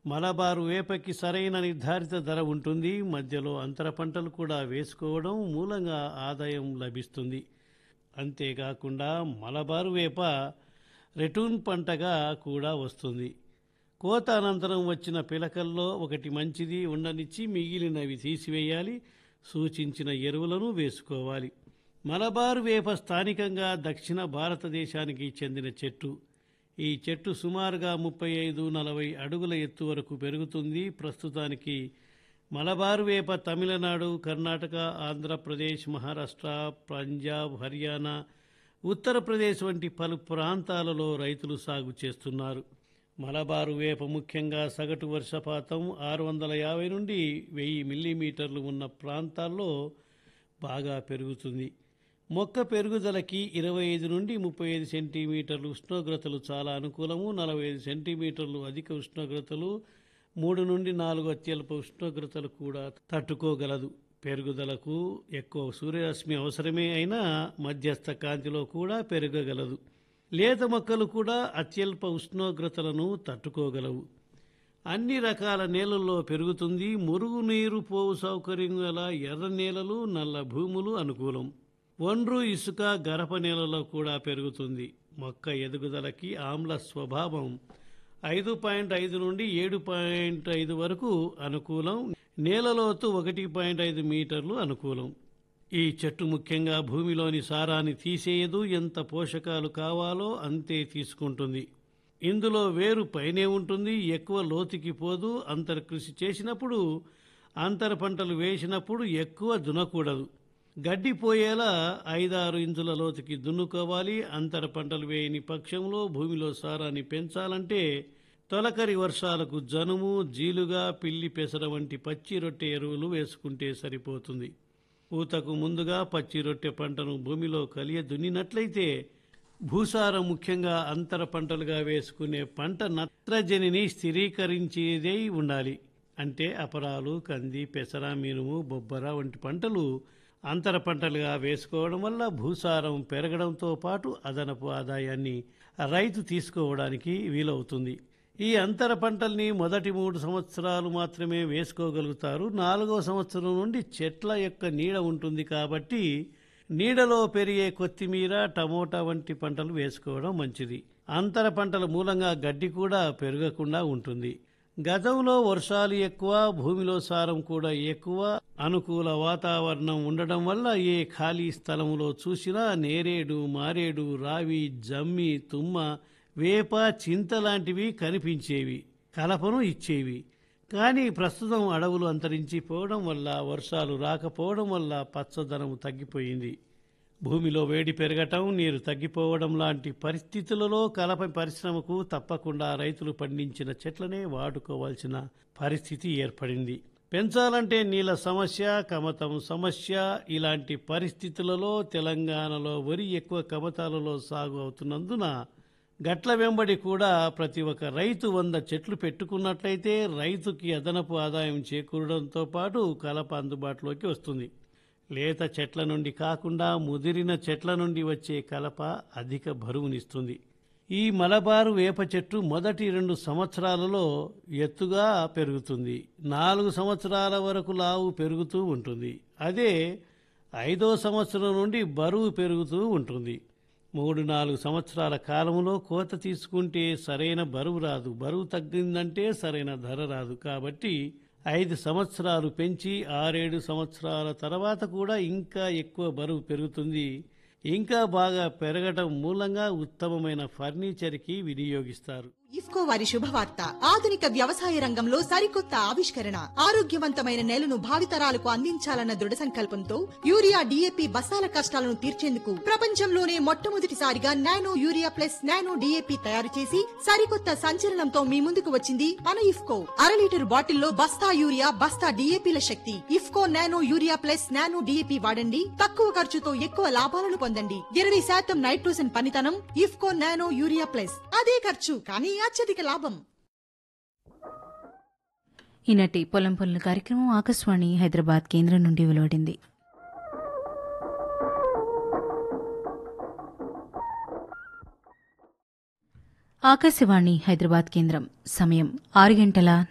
మలబారు వేపకి సరైన నిర్ధారిత ధర ఉంటుంది మధ్యలో అంతర పంటలు కూడా వేసుకోవడం మూలంగా ఆదాయం లభిస్తుంది అంతేకాకుండా మలబారు వేప రెటూన్ పంటగా కూడా వస్తుంది కోత అనంతరం వచ్చిన పిలకల్లో ఒకటి మంచిది ఉండనిచ్చి మిగిలినవి తీసివేయాలి సూచించిన ఎరువులను వేసుకోవాలి మలబారు వేప స్థానికంగా దక్షిణ భారతదేశానికి చెందిన చెట్టు ఈ చెట్టు సుమారుగా ముప్పై ఐదు నలభై అడుగుల ఎత్తు వరకు పెరుగుతుంది ప్రస్తుతానికి మలబారు వేప తమిళనాడు కర్ణాటక ఆంధ్రప్రదేశ్ మహారాష్ట్ర పంజాబ్ హర్యానా ఉత్తరప్రదేశ్ వంటి పలు ప్రాంతాలలో రైతులు సాగు చేస్తున్నారు మలబారు వేప ముఖ్యంగా సగటు వర్షపాతం ఆరు వందల యాభై నుండి వెయ్యి మిల్లీమీటర్లు ఉన్న ప్రాంతాల్లో బాగా పెరుగుతుంది మొక్క పెరుగుదలకి ఇరవై ఐదు నుండి ముప్పై ఐదు సెంటీమీటర్లు ఉష్ణోగ్రతలు చాలా అనుకూలము నలభై ఐదు సెంటీమీటర్లు అధిక ఉష్ణోగ్రతలు మూడు నుండి నాలుగు అత్యల్ప ఉష్ణోగ్రతలు కూడా తట్టుకోగలదు పెరుగుదలకు ఎక్కువ సూర్యరశ్మి అవసరమే అయినా మధ్యస్థ కాంతిలో కూడా పెరగగలదు లేత మొక్కలు కూడా అత్యల్ప ఉష్ణోగ్రతలను తట్టుకోగలవు అన్ని రకాల నేలల్లో పెరుగుతుంది మురుగునీరు పోవు సౌకర్యం గల ఎర్ర నేలలు నల్ల భూములు అనుకూలం ఒండ్రు ఇసుక గరప నేలలో కూడా పెరుగుతుంది మొక్క ఎదుగుదలకి ఆమ్ల స్వభావం ఐదు పాయింట్ ఐదు నుండి ఏడు పాయింట్ ఐదు వరకు అనుకూలం నేలలోతు ఒకటి పాయింట్ ఐదు మీటర్లు అనుకూలం ఈ చెట్టు ముఖ్యంగా భూమిలోని సారాన్ని తీసేయదు ఎంత పోషకాలు కావాలో అంతే తీసుకుంటుంది ఇందులో వేరు పైనే ఉంటుంది ఎక్కువ లోతుకి పోదు అంతర కృషి చేసినప్పుడు అంతర పంటలు వేసినప్పుడు ఎక్కువ దున్నకూడదు గడ్డి పోయేలా ఐదారు ఇంచుల లోతుకి దున్నుకోవాలి అంతర పంటలు వేయని పక్షంలో భూమిలో సారాన్ని పెంచాలంటే తొలకరి వర్షాలకు జనుము జీలుగా పిల్లి పెసర వంటి పచ్చి రొట్టె ఎరువులు వేసుకుంటే సరిపోతుంది పూతకు ముందుగా పచ్చి రొట్టె పంటను భూమిలో కలియ దున్నినట్లయితే భూసారం ముఖ్యంగా అంతర పంటలుగా వేసుకునే పంట నత్రజనిని స్థిరీకరించేదే ఉండాలి అంటే అపరాలు కంది పెసర మినుము బొబ్బర వంటి పంటలు అంతర పంటలుగా వేసుకోవడం వల్ల భూసారం పెరగడంతో పాటు అదనపు ఆదాయాన్ని రైతు తీసుకోవడానికి వీలవుతుంది ఈ అంతర పంటల్ని మొదటి మూడు సంవత్సరాలు మాత్రమే వేసుకోగలుగుతారు నాలుగో సంవత్సరం నుండి చెట్ల యొక్క నీడ ఉంటుంది కాబట్టి నీడలో పెరిగే కొత్తిమీర టమోటా వంటి పంటలు వేసుకోవడం మంచిది అంతర పంటల మూలంగా గడ్డి కూడా పెరగకుండా ఉంటుంది గతంలో వర్షాలు ఎక్కువ భూమిలో సారం కూడా ఎక్కువ అనుకూల వాతావరణం ఉండడం వల్ల ఏ ఖాళీ స్థలంలో చూసినా నేరేడు మారేడు రావి జమ్మి తుమ్మ వేప చింత లాంటివి కనిపించేవి కలపను ఇచ్చేవి కానీ ప్రస్తుతం అడవులు అంతరించిపోవడం వల్ల వర్షాలు రాకపోవడం వల్ల పచ్చదనం తగ్గిపోయింది భూమిలో వేడి పెరగటం నీరు తగ్గిపోవడం లాంటి పరిస్థితులలో కలప పరిశ్రమకు తప్పకుండా రైతులు పండించిన చెట్లనే వాడుకోవాల్సిన పరిస్థితి ఏర్పడింది పెంచాలంటే నీళ్ళ సమస్య కమతం సమస్య ఇలాంటి పరిస్థితులలో తెలంగాణలో వరి ఎక్కువ కమతాలలో సాగు అవుతున్నందున గట్ల వెంబడి కూడా ప్రతి ఒక్క రైతు వంద చెట్లు పెట్టుకున్నట్లయితే రైతుకి అదనపు ఆదాయం చేకూరడంతో పాటు కలప అందుబాటులోకి వస్తుంది లేత చెట్ల నుండి కాకుండా ముదిరిన చెట్ల నుండి వచ్చే కలప అధిక బరువునిస్తుంది ఈ మలబారు వేప చెట్టు మొదటి రెండు సంవత్సరాలలో ఎత్తుగా పెరుగుతుంది నాలుగు సంవత్సరాల వరకు లావు పెరుగుతూ ఉంటుంది అదే ఐదో సంవత్సరం నుండి బరువు పెరుగుతూ ఉంటుంది మూడు నాలుగు సంవత్సరాల కాలంలో కోత తీసుకుంటే సరైన బరువు రాదు బరువు తగ్గిందంటే సరైన ధర రాదు కాబట్టి ఐదు సంవత్సరాలు పెంచి ఆరేడు సంవత్సరాల తర్వాత కూడా ఇంకా ఎక్కువ బరువు పెరుగుతుంది ఇంకా బాగా పెరగటం మూలంగా ఉత్తమమైన ఫర్నిచర్కి వినియోగిస్తారు ఇఫ్కో వారి శుభవార్త ఆధునిక వ్యవసాయ రంగంలో సరికొత్త ఆవిష్కరణ ఆరోగ్యవంతమైన నేలను భావితరాలకు అందించాలన్న దృఢ సంకల్పంతో యూరియా డిఏపి బస్తాల కష్టాలను తీర్చేందుకు ప్రపంచంలోనే మొట్టమొదటిసారిగా nano urea plus nano DAP తయారు చేసి సరికొత్త సంచలనంతో మీ ముందుకు వచ్చింది మన ఇఫ్కో అర లీటర్ బాటిల్లో బస్తా యూరియా బస్తా డిఏపిల శక్తి IFFCO nano urea plus nano DAP వాడండి తక్కువ ఖర్చుతో ఎక్కువ లాభాలను పొందండి ఇరవై శాతం నైట్రోజన్ పనితనం ఇఫ్కో నానో యూరియా ప్లస్ అదే ఖర్చు కానీ అత్యధిక లాభం ఈనాటి పొలం పనుల కార్యక్రమం ఆకాశవాణి హైదరాబాద్ కేంద్రం నుండి వెలువడింది ఆకాశవాణి హైదరాబాద్ కేంద్రం సమయం ఆరు గంటల